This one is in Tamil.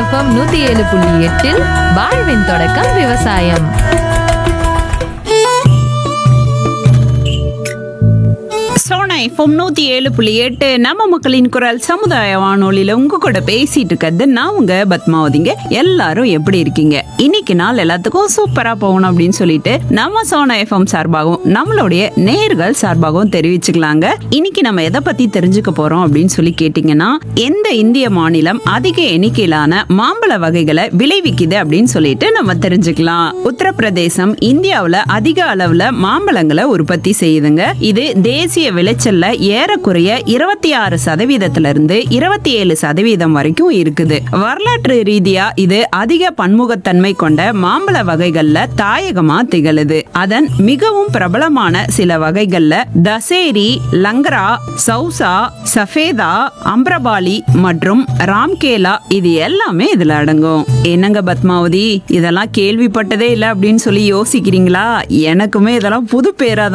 எஃப்எம் நூத்தி ஏழு புள்ளி எட்டில் வாழ்வின் தொடக்கம் விவசாயம் சோனா எஃப்எம் நூத்தி ஏழு புள்ளி எட்டு நம்ம மக்களின் குரல் சமுதாய வானொலியில உங்க கூட பேசிட்டு இருக்கிறது நான் உங்க பத்மாவதிங்க எல்லாரும் எப்படி இருக்கீங்க இன்னைக்கு நாள் எல்லாத்துக்கும் சூப்பரா போகணும் அப்படின்னு சொல்லிட்டு நம்ம சோனா எஃப்எம் சார்பாகவும் நம்மளுடைய நேர்கள் சார்பாகவும் தெரிவிச்சுக்கலாங்க இன்னைக்கு நம்ம எதை பத்தி தெரிஞ்சுக்க போறோம் அப்படின்னு சொல்லி கேட்டீங்கன்னா எந்த இந்திய மாநிலம் அதிக எண்ணிக்கையிலான மாம்பழ வகைகளை விளைவிக்குது அப்படின்னு சொல்லிட்டு நம்ம தெரிஞ்சுக்கலாம் உத்தரப்பிரதேசம் இந்தியாவுல அதிக அளவுல மாம்பழங்களை உற்பத்தி செய்யுதுங்க இது தேசிய விளைச்சல்ல ஏறக்குறைய இருபத்தி ஆறு சதவீதத்துல இருந்து இருபத்தி ஏழு சதவீதம் வரைக்கும் இருக்குது வரலாற்று ரீதியா இது அதிக பன்முகத்தன்மை கொண்ட மாம்பழ வகைகள்ல தாயகமா திகழுது அதன் மிகவும் பிரபலமான சில வகைகள்ல தசேரி லங்கரா சௌசா சஃபேதா அம்ரபாலி மற்றும் ராம்கேலா இது எல்லாமே இதுல அடங்கும் என்னங்க பத்மாவதி இதெல்லாம் கேள்விப்பட்டதே இல்லை அப்படின்னு சொல்லி யோசிக்கிறீங்களா எனக்குமே இதெல்லாம் புது பேரா